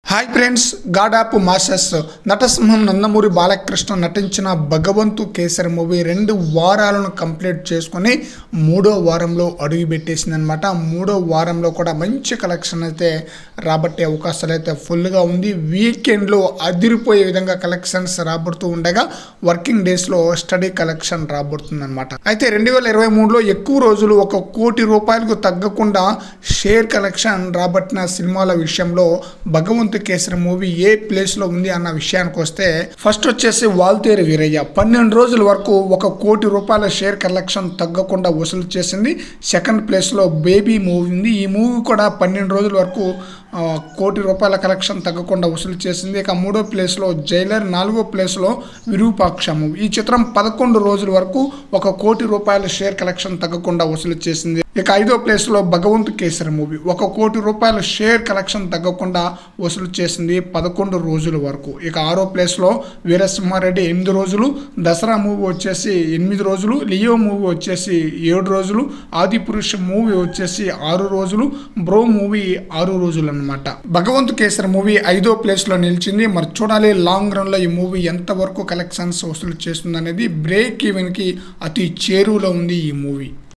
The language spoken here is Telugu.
hi friends god of masses నటసింహం నందమూరి బాలకృష్ణ నటించిన భగవంతు కేసరి మూవీ రెండు వారాలను కంప్లీట్ చేసుకొని మూడో వారంలో అడుగు పెట్టేసింది అనమాట మూడో వారంలో కూడా మంచి కలెక్షన్ అయితే రాబట్టే అవకాశాలు అయితే ఫుల్గా ఉంది వీకెండ్లో అదిరిపోయే విధంగా కలెక్షన్స్ రాబడుతూ ఉండగా వర్కింగ్ డేస్లో స్టడీ కలెక్షన్ రాబడుతుంది అనమాట అయితే రెండు వేల ఇరవై మూడులో ఎక్కువ రోజులు ఒక కోటి రూపాయలకు తగ్గకుండా షేర్ కలెక్షన్ రాబట్టిన సినిమాల విషయంలో భగవంతు కేసరి మూవీ ఏ ప్లేస్లో ఉంది అన్న విషయానికి వస్తే ఫస్ట్ వచ్చేసి వాల్తేరు వీరయ్య పన్నెండు రోజుల వరకు ఒక కోటి రూపాయల షేర్ కలెక్షన్ తగ్గకుండా వసూలు చేసింది సెకండ్ ప్లేస్లో బేబీ మూవీ ఉంది ఈ మూవీ కూడా పన్నెండు రోజుల వరకు ఆ, కోటి రూపాయల కలెక్షన్ తగ్గకుండా వసూలు చేసింది ఇక మూడో ప్లేస్లో జైలర్ నాలుగో ప్లేస్లో విరూపాక్ష మూవీ ఈ చిత్రం పదకొండు రోజుల వరకు ఒక కోటి రూపాయల షేర్ కలెక్షన్ తగ్గకుండా వసూలు చేసింది ఇక ఐదో ప్లేస్లో భగవంత్ కేసరి మూవీ ఒక కోటి రూపాయల షేర్ కలెక్షన్ తగ్గకుండా వసూలు చేసింది పదకొండు రోజుల వరకు ఇక ఆరో ప్లేస్లో వీరసింహారెడ్డి ఎనిమిది రోజులు దసరా మూవీ వచ్చేసి ఎనిమిది రోజులు లియో మూవీ వచ్చేసి ఏడు రోజులు ఆది పురుష్ మూవీ వచ్చేసి ఆరు రోజులు బ్రో మూవీ ఆరు రోజులు అనమాట భగవంత్ కేసరి మూవీ ఐదో ప్లేస్లో నిలిచింది మరి చూడాలి లాంగ్ రన్లో ఈ మూవీ ఎంతవరకు కలెక్షన్స్ వసూలు చేస్తుంది అనేది బ్రేక్ ఈవెన్కి అతి చేరువలో ఉంది ఈ మూవీ